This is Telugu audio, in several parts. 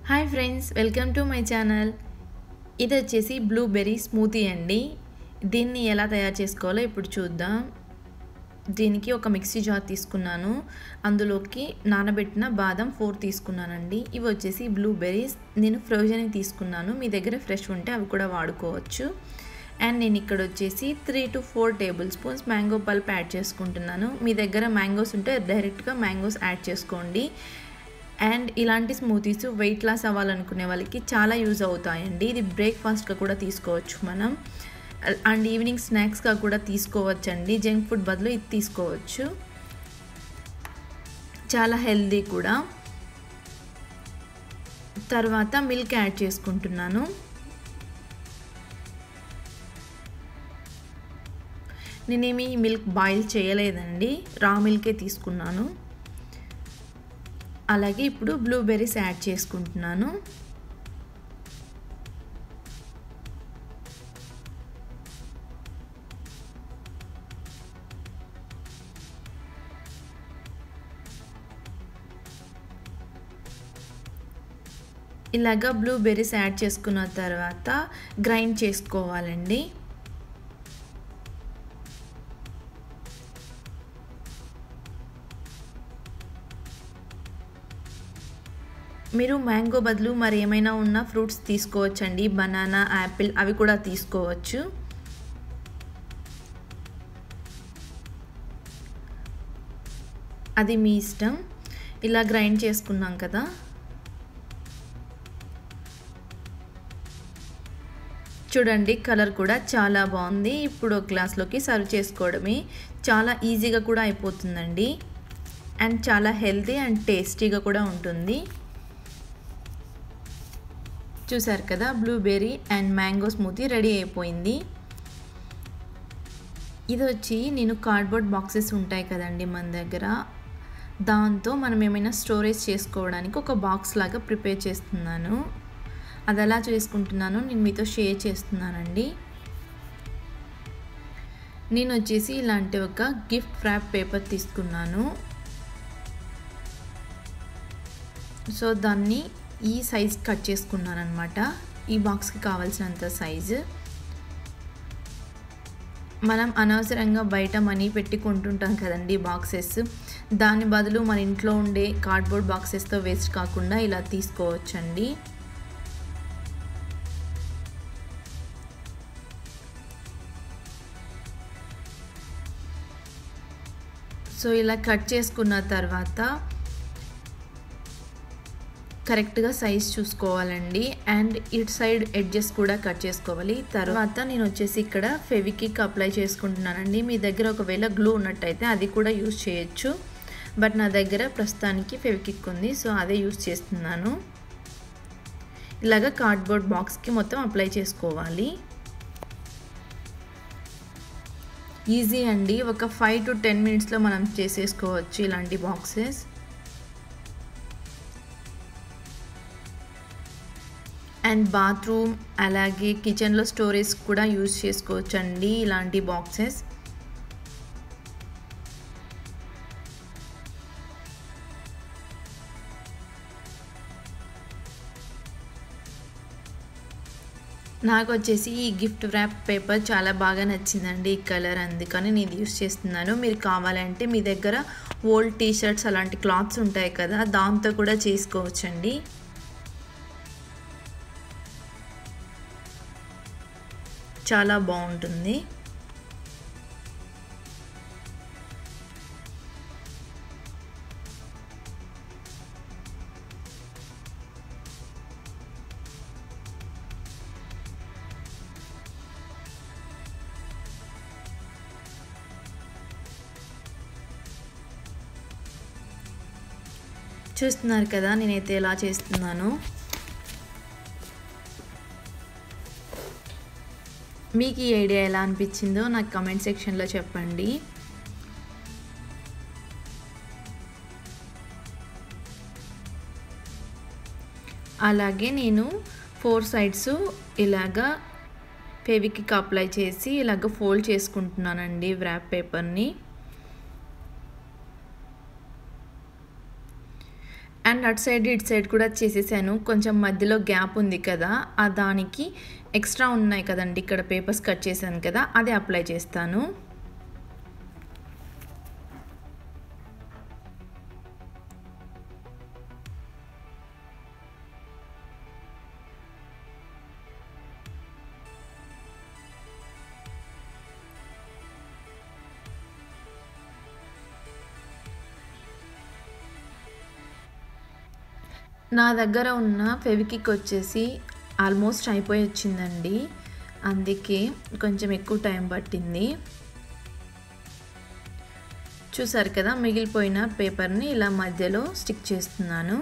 hi friends welcome to my channel ఇది వచ్చేసి బ్లూబెర్రీ స్మూతీ అండి దీన్ని ఎలా తయారు చేసుకోవాలో ఇప్పుడు చూద్దాం దీనికి ఒక మిక్సీ జార్ తీసుకున్నాను అందులోకి నానబెట్టిన బాదం ఫోర్ తీసుకున్నానండి ఇవి వచ్చేసి బ్లూబెర్రీస్ నేను ఫ్రోజన్ తీసుకున్నాను మీ దగ్గర ఫ్రెష్ ఉంటే అవి కూడా వాడుకోవచ్చు అండ్ నేను ఇక్కడ వచ్చేసి three to four tablespoons mango pulp add చేసుకుంటున్నాను మీ దగ్గర మ్యాంగోస్ ఉంటే డైరెక్ట్గా మ్యాంగోస్ యాడ్ చేసుకోండి అండ్ ఇలాంటి స్మూతీస్ వెయిట్ లాస్ అవ్వాలనుకునే వాళ్ళకి చాలా యూజ్ అవుతాయండి ఇది బ్రేక్ఫాస్ట్గా కూడా తీసుకోవచ్చు మనం అండ్ ఈవినింగ్ స్నాక్స్గా కూడా తీసుకోవచ్చు అండి జంక్ ఫుడ్ బదులు ఇది తీసుకోవచ్చు చాలా హెల్దీ కూడా తర్వాత మిల్క్ యాడ్ చేసుకుంటున్నాను నేనేమి మిల్క్ బాయిల్ చేయలేదండి రా మిల్కే తీసుకున్నాను అలాగే ఇప్పుడు బ్లూబెర్రీస్ యాడ్ చేసుకుంటున్నాను ఇలాగా బ్లూబెర్రీస్ యాడ్ చేసుకున్న తర్వాత గ్రైండ్ చేసుకోవాలండి మీరు మ్యాంగో బదులు మరి ఏమైనా ఉన్న ఫ్రూట్స్ తీసుకోవచ్చండి బనానా యాపిల్ అవి కూడా తీసుకోవచ్చు అది మీ ఇష్టం ఇలా గ్రైండ్ చేసుకున్నాం కదా చూడండి కలర్ కూడా చాలా బాగుంది ఇప్పుడు ఒక గ్లాస్లోకి సర్వ్ చేసుకోవడమే చాలా ఈజీగా కూడా అయిపోతుందండి అండ్ చాలా హెల్తీ అండ్ టేస్టీగా కూడా ఉంటుంది చూసారు కదా blueberry and mango smoothie ready అయిపోయింది ఇది వచ్చి నేను కార్డ్బోర్డ్ బాక్సెస్ ఉంటాయి కదండి మన దగ్గర దాంతో మనం ఏమైనా స్టోరేజ్ చేసుకోవడానికి ఒక బాక్స్ లాగా ప్రిపేర్ చేస్తున్నాను అది ఎలా చేసుకుంటున్నానో నేను మీతో షేర్ చేస్తున్నానండి నేను వచ్చేసి ఇలాంటి ఒక గిఫ్ట్ ర్యాప్ పేపర్ తీసుకున్నాను సో దాన్ని ఈ సైజ్ కట్ చేసుకున్నాను అనమాట ఈ బాక్స్కి కావాల్సినంత సైజు మనం అనవసరంగా బయట మనీ పెట్టి కొంటుంటాం కదండి బాక్సెస్ దాని బదులు మన ఇంట్లో ఉండే కార్డ్బోర్డ్ బాక్సెస్తో వేస్ట్ కాకుండా ఇలా తీసుకోవచ్చండి సో ఇలా కట్ చేసుకున్న తర్వాత కరెక్ట్గా సైజ్ చూసుకోవాలండి అండ్ ఇటు సైడ్ ఎడ్జెస్ కూడా కట్ చేసుకోవాలి తర్వాత నేను వచ్చేసి ఇక్కడ ఫెవికిక్ అప్లై చేసుకుంటున్నానండి మీ దగ్గర ఒకవేళ గ్లూ ఉన్నట్టయితే అది కూడా యూజ్ చేయొచ్చు బట్ నా దగ్గర ప్రస్తుతానికి ఫెవికిక్ ఉంది సో అదే యూజ్ చేస్తున్నాను ఇలాగ కార్డ్బోర్డ్ బాక్స్కి మొత్తం అప్లై చేసుకోవాలి ఈజీ అండి ఒక ఫైవ్ టు టెన్ మినిట్స్లో మనం చేసేసుకోవచ్చు ఇలాంటి బాక్సెస్ అండ్ బాత్రూమ్ అలాగే కిచెన్లో స్టోరేజ్ కూడా యూజ్ చేసుకోవచ్చు అండి ఇలాంటి బాక్సెస్ నాకు వచ్చేసి ఈ గిఫ్ట్ ర్యాప్ పేపర్ చాలా బాగా నచ్చిందండి ఈ కలర్ అందుకని నేను యూస్ చేస్తున్నాను మీరు కావాలంటే మీ దగ్గర ఓల్డ్ టీ షర్ట్స్ అలాంటి క్లాత్స్ ఉంటాయి కదా దాంతో కూడా చేసుకోవచ్చండి చాలా బాగుంటుంది చూస్తున్నారు కదా నేనైతే ఎలా చేస్తున్నాను మీకు ఈ ఐడియా ఎలా అనిపించిందో నాకు కమెంట్ సెక్షన్లో చెప్పండి అలాగే నేను ఫోర్ సైడ్స్ ఇలాగా ఫెవికిక్ అప్లై చేసి ఇలాగ ఫోల్డ్ చేసుకుంటున్నానండి వ్రాప్ పేపర్ని అండ్ అటు సైడ్ ఇటు సైడ్ కూడా చేసేసాను కొంచెం మధ్యలో గ్యాప్ ఉంది కదా ఆ దానికి ఎక్స్ట్రా ఉన్నాయి కదండి ఇక్కడ పేపర్స్ కట్ చేశాను కదా అది అప్లై చేస్తాను నా దగ్గర ఉన్న ఫెవికిక్ వచ్చేసి ఆల్మోస్ట్ అయిపోయి వచ్చిందండి అందుకే కొంచెం ఎక్కువ టైం పట్టింది చూసారు కదా మిగిలిపోయిన పేపర్ని ఇలా మధ్యలో స్టిక్ చేస్తున్నాను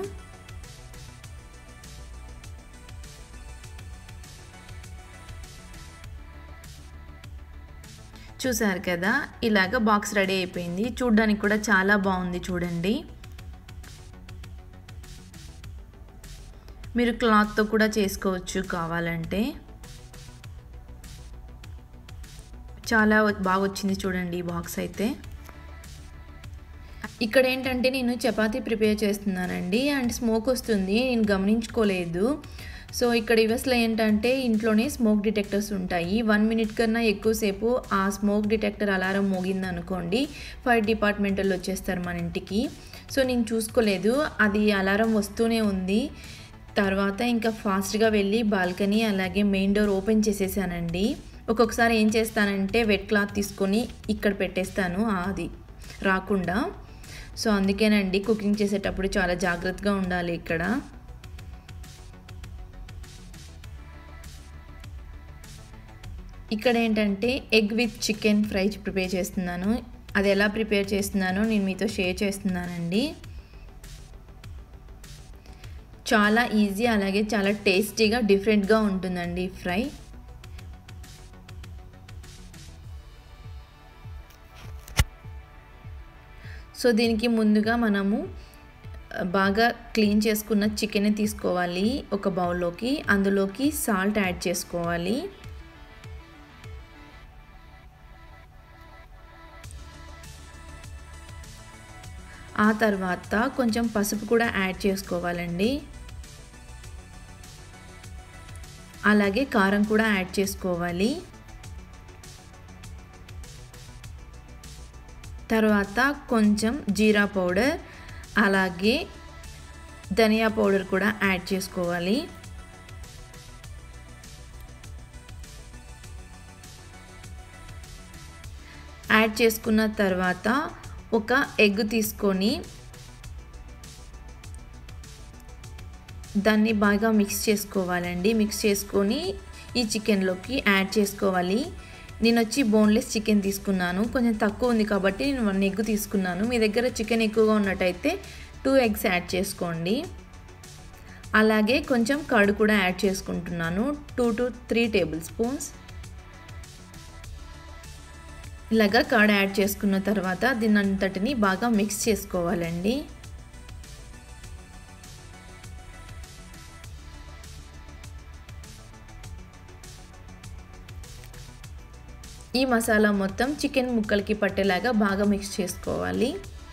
చూసారు కదా ఇలాగ బాక్స్ రెడీ అయిపోయింది చూడ్డానికి కూడా చాలా బాగుంది చూడండి మీరు క్లాత్తో కూడా చేసుకోవచ్చు కావాలంటే చాలా బాగా వచ్చింది చూడండి ఈ బాక్స్ అయితే ఇక్కడ ఏంటంటే నేను చపాతీ ప్రిపేర్ చేస్తున్నానండి అండ్ స్మోక్ వస్తుంది నేను గమనించుకోలేదు సో ఇక్కడ యుఎస్లో ఏంటంటే ఇంట్లోనే స్మోక్ డిటెక్టర్స్ ఉంటాయి వన్ మినిట్ కన్నా ఎక్కువసేపు ఆ స్మోక్ డిటెక్టర్ అలారం మోగింది అనుకోండి ఫైర్ డిపార్ట్మెంట్ వాళ్ళు వచ్చేస్తారు మన ఇంటికి సో నేను చూసుకోలేదు అది అలారం వస్తూనే ఉంది తర్వాత ఇంకా ఫాస్ట్గా వెళ్ళి బాల్కనీ అలాగే మెయిన్ డోర్ ఓపెన్ చేసేసానండి ఒక్కొక్కసారి ఏం చేస్తానంటే వెట్ క్లాత్ తీసుకొని ఇక్కడ పెట్టేస్తాను అది రాకుండా సో అందుకేనండి కుకింగ్ చేసేటప్పుడు చాలా జాగ్రత్తగా ఉండాలి ఇక్కడ ఇక్కడ ఏంటంటే egg with chicken fry prepare చేస్తున్నాను అది ఎలా ప్రిపేర్ చేస్తున్నానో నేను మీతో షేర్ చేస్తున్నానండి చాలా ఈజీ అలాగే చాలా టేస్టీగా డిఫరెంట్గా ఉంటుందండి ఫ్రై సో దీనికి ముందుగా మనము బాగా క్లీన్ చేసుకున్న చికెన్ తీసుకోవాలి ఒక బౌల్లోకి అందులోకి సాల్ట్ యాడ్ చేసుకోవాలి ఆ తర్వాత కొంచెం పసుపు కూడా యాడ్ చేసుకోవాలండి అలాగే కారం కూడా యాడ్ చేసుకోవాలి తర్వాత కొంచెం జీరా పౌడర్ అలాగే ధనియా పౌడర్ కూడా యాడ్ చేసుకోవాలి యాడ్ చేసుకున్న తర్వాత ఒక ఎగ్ తీసుకొని దాన్ని బాగా మిక్స్ చేసుకోవాలండి మిక్స్ చేసుకొని ఈ చికెన్లోకి యాడ్ చేసుకోవాలి నేను వచ్చి బోన్లెస్ చికెన్ తీసుకున్నాను కొంచెం తక్కువ ఉంది కాబట్టి నేను వన్ ఎగ్ తీసుకున్నాను మీ దగ్గర చికెన్ ఎక్కువగా ఉన్నట్టయితే టూ ఎగ్స్ యాడ్ చేసుకోండి అలాగే కొంచెం కర్డ్ కూడా యాడ్ చేసుకుంటున్నాను two to three tablespoons ఇలాగా కర్డ్ యాడ్ చేసుకున్న తర్వాత దీని అంతటిని బాగా మిక్స్ చేసుకోవాలండి ఈ మసాలా మొత్తం చికెన్ ముక్కలకి పట్టేలాగా బాగా మిక్స్ చేసుకోవాలి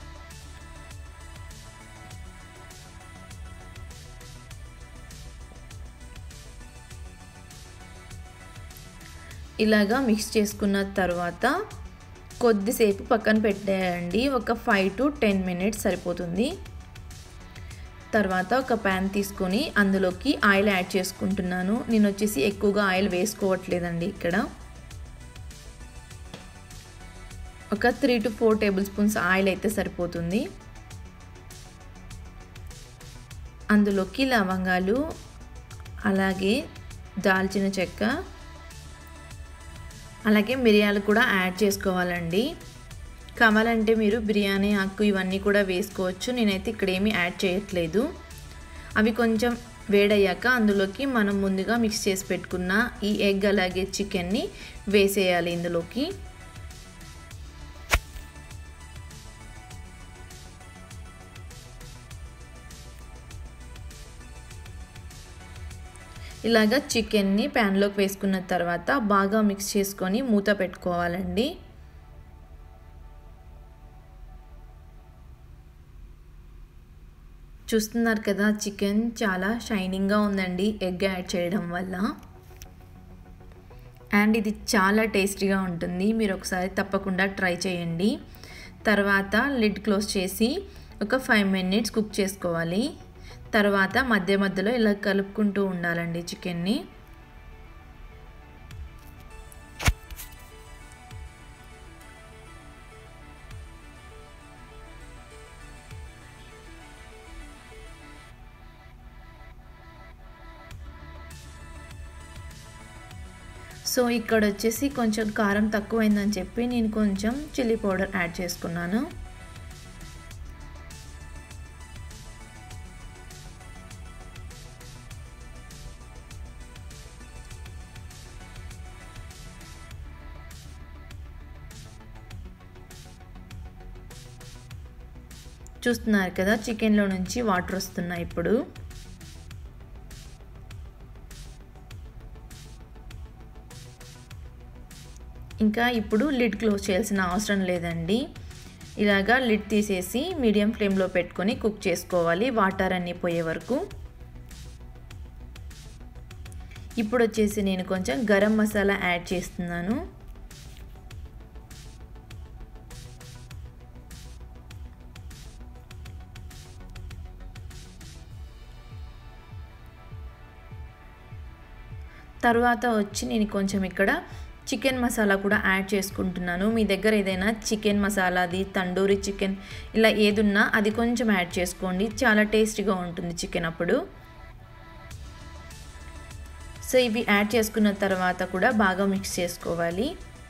ఇలాగా మిక్స్ చేసుకున్న తర్వాత కొద్దిసేపు పక్కన పెట్టేయండి ఒక ఫైవ్ టు టెన్ మినిట్స్ సరిపోతుంది తర్వాత ఒక ప్యాన్ తీసుకొని అందులోకి ఆయిల్ యాడ్ చేసుకుంటున్నాను నేను వచ్చేసి ఎక్కువగా ఆయిల్ వేసుకోవట్లేదండి ఇక్కడ ఒక three to four tablespoons oil అయితే సరిపోతుంది అందులోకి లవంగాలు అలాగే దాల్చిన చెక్క అలాగే మిరియాలు కూడా యాడ్ చేసుకోవాలండి కావాలంటే మీరు బిర్యానీ ఆకు ఇవన్నీ కూడా వేసుకోవచ్చు నేనైతే ఇక్కడ ఏమీ యాడ్ చేయట్లేదు అవి కొంచెం వేడయ్యాక అందులోకి మనం ముందుగా మిక్స్ చేసి పెట్టుకున్న ఈ ఎగ్ అలాగే చికెన్ని వేసేయాలి ఇందులోకి ఇలాగ చికెన్ని ప్యాన్లోకి వేసుకున్న తర్వాత బాగా మిక్స్ చేసుకొని మూత పెట్టుకోవాలండి చూస్తున్నారు కదా చికెన్ చాలా షైనింగ్గా ఉందండి ఎగ్ యాడ్ చేయడం వల్ల అండ్ ఇది చాలా టేస్టీగా ఉంటుంది మీరు ఒకసారి తప్పకుండా ట్రై చేయండి తర్వాత లిడ్ క్లోజ్ చేసి ఒక ఫైవ్ మినిట్స్ కుక్ చేసుకోవాలి తర్వాత మధ్య మధ్యలో ఇలా కలుపుకుంటూ ఉండాలండి చికెన్ని సో ఇక్కడ వచ్చేసి కొంచెం కారం తక్కువైందని చెప్పి నేను కొంచెం చిల్లీ పౌడర్ యాడ్ చేసుకున్నాను చూస్తున్నారు కదా చికెన్లో నుంచి వాటర్ వస్తున్నాయి ఇప్పుడు ఇంకా ఇప్పుడు లిడ్ క్లోజ్ చేయాల్సిన అవసరం లేదండి ఇలాగా లిడ్ తీసేసి మీడియం ఫ్లేమ్లో పెట్టుకొని కుక్ చేసుకోవాలి వాటర్ అన్నీ పోయే వరకు ఇప్పుడు వచ్చేసి నేను కొంచెం గరం మసాలా యాడ్ చేస్తున్నాను తర్వాత వచ్చి నేను కొంచెం ఇక్కడ చికెన్ మసాలా కూడా యాడ్ చేసుకుంటున్నాను మీ దగ్గర ఏదైనా చికెన్ మసాలాది తండూరి చికెన్ ఇలా ఏదున్నా అది కొంచెం యాడ్ చేసుకోండి చాలా టేస్టీగా ఉంటుంది చికెన్ అప్పుడు సో ఇవి యాడ్ చేసుకున్న తర్వాత కూడా బాగా మిక్స్ చేసుకోవాలి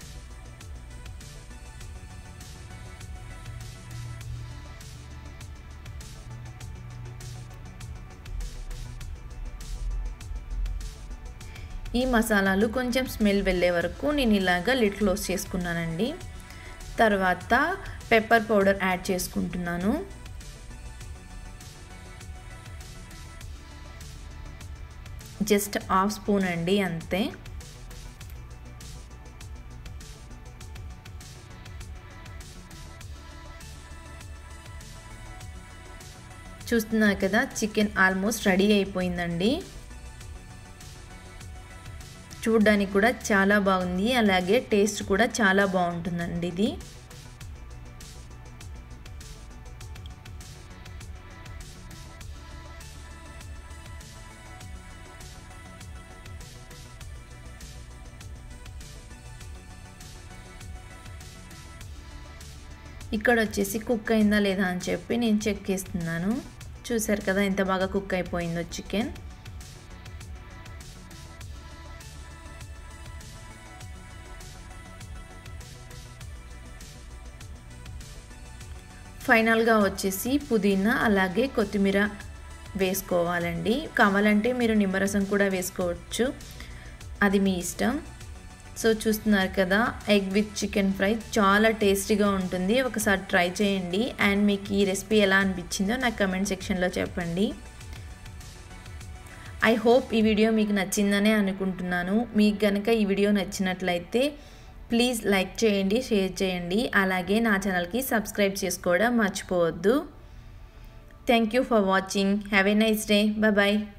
ఈ మసాలాలు కొంచెం స్మెల్ వెళ్ళే వరకు నేను ఇలాగా లిడ్ క్లోజ్ చేసుకున్నానండి తర్వాత పెప్పర్ పౌడర్ యాడ్ చేసుకుంటున్నాను జస్ట్ హాఫ్ స్పూన్ అండి అంతే చూస్తున్నారు కదా చికెన్ ఆల్మోస్ట్ రెడీ అయిపోయిందండి చూడడానికి కూడా చాలా బాగుంది అలాగే టేస్ట్ కూడా చాలా బాగుంటుందండి ఇది ఇక్కడ వచ్చేసి కుక్ అయిందా లేదా అని చెప్పి నేను చెక్ చేస్తున్నాను చూసారు కదా ఎంత బాగా కుక్ అయిపోయిందో చికెన్ ఫైనల్గా వచ్చేసి పుదీనా అలాగే కొత్తిమీర వేసుకోవాలండి కావాలంటే మీరు నిమ్మరసం కూడా వేసుకోవచ్చు అది మీ ఇష్టం సో చూస్తున్నారు కదా ఎగ్ విత్ చికెన్ ఫ్రై చాలా టేస్టీగా ఉంటుంది ఒకసారి ట్రై చేయండి అండ్ మీకు ఈ రెసిపీ ఎలా అనిపించిందో నాకు కమెంట్ సెక్షన్లో చెప్పండి ఐ హోప్ ఈ వీడియో మీకు నచ్చిందనే అనుకుంటున్నాను మీకు కనుక ఈ వీడియో నచ్చినట్లయితే ప్లీజ్ లైక్ చేయండి షేర్ చేయండి అలాగే నా ఛానల్కి సబ్స్క్రైబ్ చేసుకోవడం మర్చిపోవద్దు thank you for watching have a nice day bye